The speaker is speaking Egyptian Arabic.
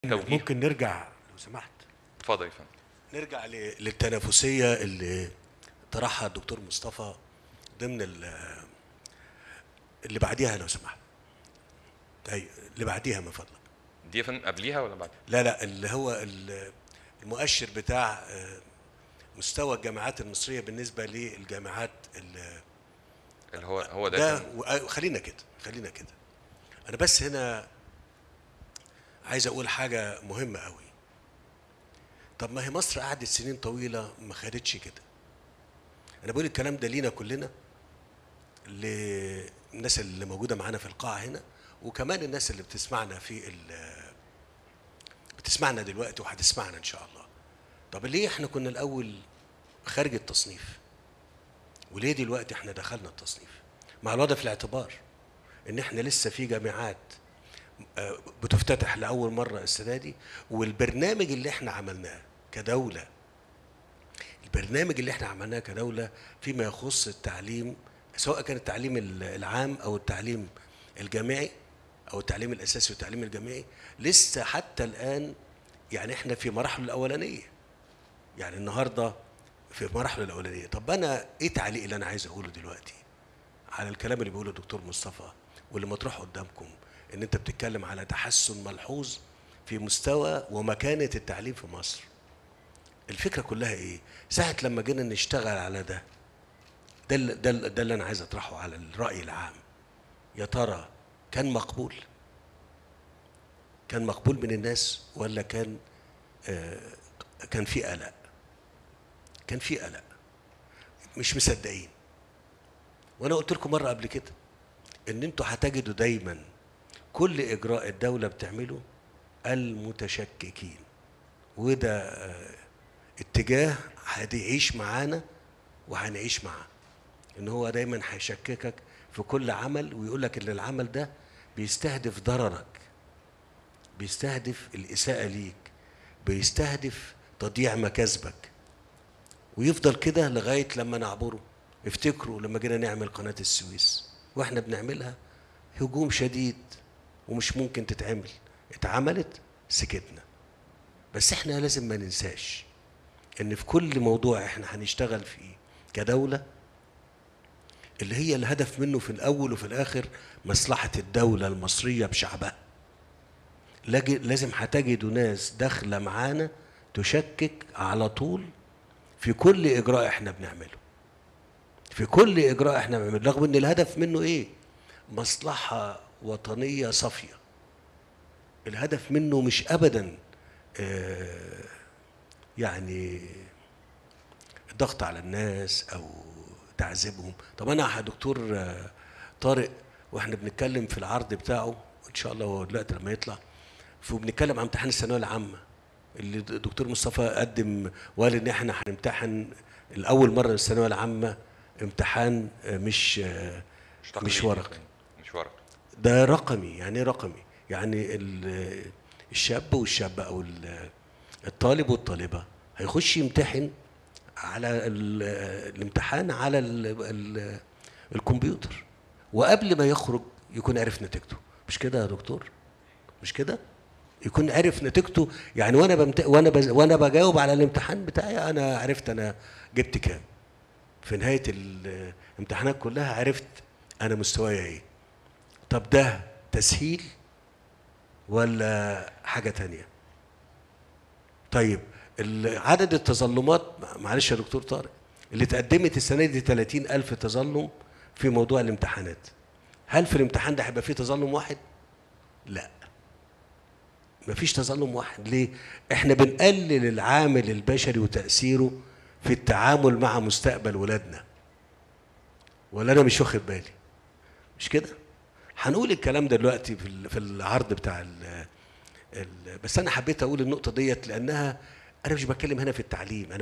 توجيه ممكن نرجع لو سمحت اتفضل يا فندم نرجع ل- للتنافسيه اللي طرحها الدكتور مصطفى ضمن ال- اللي بعديها لو سمحت اي اللي بعديها من فضلك دي يا فندم قبليها ولا بعد لا لا اللي هو ال- المؤشر بتاع آه، مستوى الجامعات المصريه بالنسبه للجامعات ال- اللي هو هو ده, ده كان- و- آه، خلينا كده خلينا كده انا بس هنا عايز اقول حاجه مهمه قوي طب ما هي مصر قعدت سنين طويله ما خدتش كده انا بقول الكلام ده لينا كلنا للناس اللي موجوده معانا في القاعه هنا وكمان الناس اللي بتسمعنا في ال- بتسمعنا دلوقتي وهتسمعنا ان شاء الله طب ليه احنا كنا الاول خارج التصنيف وليه دلوقتي احنا دخلنا التصنيف مع الوضع في الاعتبار ان احنا لسه في جامعات آه، بتفتتح لاول مره السنه دي والبرنامج اللي احنا عملناه كدوله البرنامج اللي احنا عملناه كدوله فيما يخص التعليم سواء كان التعليم ال- العام او التعليم الجامعي او التعليم الاساسي والتعليم الجامعي لسه حتى الان يعني احنا في مراحله الاولانيه يعني النهارده في مراحله الاولانيه طب انا ايه تعليق اللي انا عايز اقوله دلوقتي على الكلام اللي بيقوله الدكتور مصطفى واللي مطروح قدامكم ان انت بتتكلم على تحسن ملحوظ في مستوى ومكانه التعليم في مصر الفكره كلها ايه ساعه لما جينا نشتغل على ده ده اللي- ده اللي- ده اللي انا عايز اطرحه على الراي العام يا ترى كان مقبول كان مقبول من الناس ولا كان آه كان في قلق كان في قلق مش مصدقين وانا قلت لكم مره قبل كده ان انتوا هتجدوا دايما كل اجراء الدوله بتعمله المتشككين وده آه، اتجاه هيعيش معانا وهنعيش معاه ان هو دايما هيشككك في كل عمل ويقول لك ان العمل ده بيستهدف ضررك بيستهدف الاساءه ليك بيستهدف تضييع مكاسبك ويفضل كده لغايه لما نعبره افتكروا لما جينا نعمل قناه السويس واحنا بنعملها هجوم شديد ومش ممكن تتعمل اتعملت سكتنا بس احنا لازم ما ننساش ان في كل موضوع احنا هنشتغل فيه كدوله اللي هي الهدف منه في الاول وفي الاخر مصلحه الدوله المصريه بشعبها لاج- لازم هتجدوا ناس داخله معانا تشكك على طول في كل اجراء احنا بنعمله في كل اجراء احنا بنعمله رغم ان الهدف منه ايه مصلحه وطنيه صافيه الهدف منه مش ابدا آه، يعني الضغط على الناس او تعذيبهم طب انا يا دكتور آه، طارق واحنا بنتكلم في العرض بتاعه ان شاء الله هو دلوقتي لما يطلع فبنتكلم عن امتحان الثانويه العامه اللي الدكتور مصطفى قدم وقال ان احنا هنمتحن الاول مره الثانويه العامه امتحان آه، مش آه، تقليدي مش يا ورقي فندم. مش ورقي ده رقمي يعني ايه رقمي يعني ال- الشاب والشابة أو ال- الطالب والطالبة هيخش يمتحن على ال- الامتحان على ال ال الكمبيوتر وقبل ما يخرج يكون عرف نتيجته مش كده يا دكتور مش كده يكون عرف نتيجته يعني وانا بمت... وانا بز... وانا بجاوب على الامتحان بتاعي انا عرفت انا جبت كام في نهايه ال- الامتحانات كلها عرفت انا مستواي ايه طب ده تسهيل ولا حاجة تانية طيب ال- عدد التظلمات معلش يا دكتور طارق اللي اتقدمت السنة دي 30 ألف تظلم في موضوع الامتحانات هل في الامتحان ده هيبقى فيه تظلم واحد؟ لا مفيش تظلم واحد ليه؟ احنا بنقلل العامل البشري وتأثيره في التعامل مع مستقبل ولادنا ولا انا مش واخد بالي مش كده هنقول الكلام ده دلوقتي في ال- في العرض بتاع ال ال بس انا حبيت اقول النقطه ديت لانها انا مش بتكلم هنا في التعليم انا